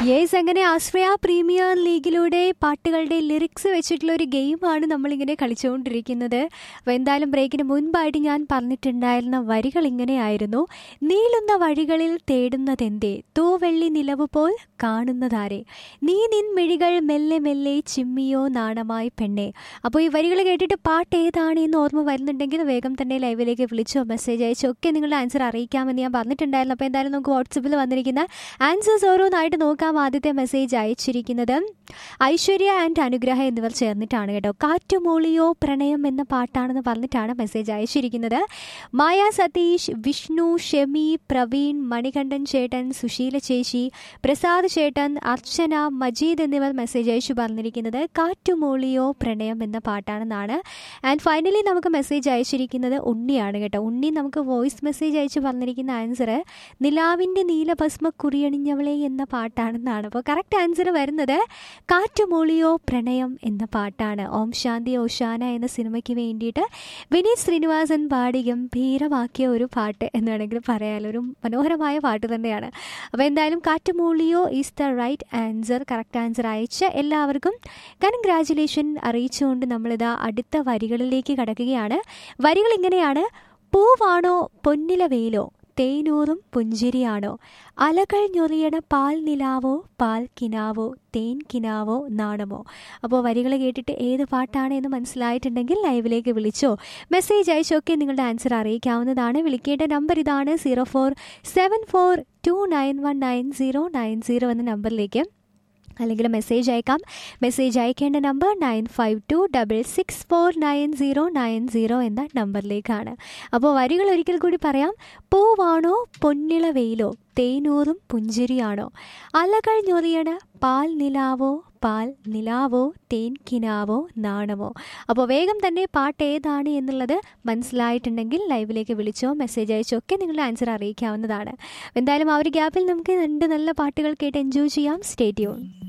yes അങ്ങനെ ആശ്രയ premier ലീഗിലൂടെ പാട്ടുകളുടെ lyrics വെച്ചിട്ടുള്ള ഒരു ഗെയിമാണ് നമ്മളിങ്ങനെ കളിച്ചുകൊണ്ടിരിക്കുന്നത് അപ്പോൾ എന്തായാലും ബ്രേക്കിന് മുൻപായിട്ട് ഞാൻ പറഞ്ഞിട്ടുണ്ടായിരുന്ന വരികൾ ഇങ്ങനെയായിരുന്നു നീളുന്ന വഴികളിൽ തേടുന്നതെന്തേ തൂവെള്ളി നിലവ് പോൽ കാണുന്നതാരെ നീ നിൻ മിഴികൾ മെല്ലെ മെല്ലെ ചിമ്മിയോ നാണമായി പെണ്ണെ അപ്പോൾ ഈ വരികൾ കേട്ടിട്ട് പാട്ട് ഏതാണ് എന്ന് ഓർമ്മ വരുന്നുണ്ടെങ്കിൽ വേഗം തന്നെ ലൈവിലേക്ക് വിളിച്ചോ മെസ്സേജ് അയച്ചോ ഒക്കെ നിങ്ങളുടെ ആൻസർ അറിയിക്കാമെന്ന് ഞാൻ പറഞ്ഞിട്ടുണ്ടായിരുന്നു അപ്പോൾ എന്തായാലും നമുക്ക് വാട്സപ്പിൽ വന്നിരിക്കുന്ന ആൻസേഴ്സ് ഓരോന്നായിട്ട് നോക്കാം ആദ്യത്തെ മെസ്സേജ് അയച്ചിരിക്കുന്നത് ഐശ്വര്യ ആൻഡ് അനുഗ്രഹ എന്നിവർ ചേർന്നിട്ടാണ് കേട്ടോ കാറ്റുമൂളിയോ പ്രണയം എന്ന പാട്ടാണെന്ന് പറഞ്ഞിട്ടാണ് മെസ്സേജ് അയച്ചിരിക്കുന്നത് മായ സതീഷ് വിഷ്ണു ഷെമി പ്രവീൺ മണികണ്ഠൻ ചേട്ടൻ സുശീല ചേച്ചി പ്രസാദ് ചേട്ടൻ അർച്ചന മജീദ് എന്നിവർ മെസ്സേജ് അയച്ചു പറഞ്ഞിരിക്കുന്നത് കാറ്റുമൂളിയോ പ്രണയം എന്ന പാട്ടാണെന്നാണ് ആൻഡ് ഫൈനലി നമുക്ക് മെസ്സേജ് അയച്ചിരിക്കുന്നത് ഉണ്ണിയാണ് കേട്ടോ ഉണ്ണി നമുക്ക് വോയിസ് മെസ്സേജ് അയച്ചു പറഞ്ഞിരിക്കുന്ന ആൻസർ നിലാവിൻ്റെ നീലഭസ്മ കുറിയണിഞ്ഞവളെ എന്ന പാട്ടാണെന്നാണ് അപ്പോൾ കറക്റ്റ് ആൻസർ വരുന്നത് കാറ്റുമൂളിയോ പ്രണയം എന്ന പാട്ടാണ് ഓം ശാന്തി ഓശാന എന്ന സിനിമയ്ക്ക് വേണ്ടിയിട്ട് വിനീത് ശ്രീനിവാസൻ പാടി ഗംഭീരമാക്കിയ ഒരു പാട്ട് എന്ന് വേണമെങ്കിൽ പറയാമല്ലോ ഒരു മനോഹരമായ പാട്ട് തന്നെയാണ് അപ്പോൾ എന്തായാലും കാറ്റുമൂളിയോ is the right answer correct answer അയച്ച എല്ലാവർക്കും കൺഗ്രാജുലേഷൻ അറിയിച്ചുകൊണ്ട് നമ്മളിതാ അടുത്ത വരികളിലേക്ക് കടക്കുകയാണ് വരികൾ ഇങ്ങനെയാണ് പൂവാണോ പൊന്നില വെയിലോ തേനൂറും പുഞ്ചിരിയാണോ അലകൾ ഞൊറിയണ പാൽ നിലാവോ പാൽ കിനാവോ തേൻ കിനാവോ നാണമോ അപ്പോൾ വരികൾ കേട്ടിട്ട് ഏത് പാട്ടാണ് എന്ന് മനസ്സിലായിട്ടുണ്ടെങ്കിൽ ലൈവിലേക്ക് വിളിച്ചോ മെസ്സേജ് അയച്ചൊക്കെ നിങ്ങളുടെ ആൻസർ അറിയിക്കാവുന്നതാണ് വിളിക്കേണ്ട നമ്പർ ഇതാണ് zero four seven four two nine one nine zero nine zero എന്ന നമ്പറിലേക്ക് അല്ലെങ്കിൽ മെസ്സേജ് അയക്കാം മെസ്സേജ് അയക്കേണ്ട number nine five two double six four nine zero nine zero എന്ന നമ്പറിലേക്കാണ് അപ്പോൾ വരികൾ ഒരിക്കൽ കൂടി പറയാം പൂവാണോ പൊന്നിള വെയിലോ തേനൂറും പുഞ്ചിരിയാണോ അലകൾ ഞൊറിയണ പാൽ നിലാവോ പാൽ നിലാവോ തേൻ കിനാവോ നാണമോ അപ്പോൾ വേഗം തന്നെ പാട്ട് ഏതാണ് എന്നുള്ളത് മനസ്സിലായിട്ടുണ്ടെങ്കിൽ ലൈവിലേക്ക് വിളിച്ചോ മെസ്സേജ് അയച്ചോ ഒക്കെ നിങ്ങളുടെ ആൻസർ അറിയിക്കാവുന്നതാണ് എന്തായാലും ആ ഒരു ഗ്യാപ്പിൽ നമുക്ക് രണ്ട് നല്ല പാട്ടുകൾ കേട്ട് എൻജോയ് ചെയ്യാം സ്റ്റേ ട്യൂൺ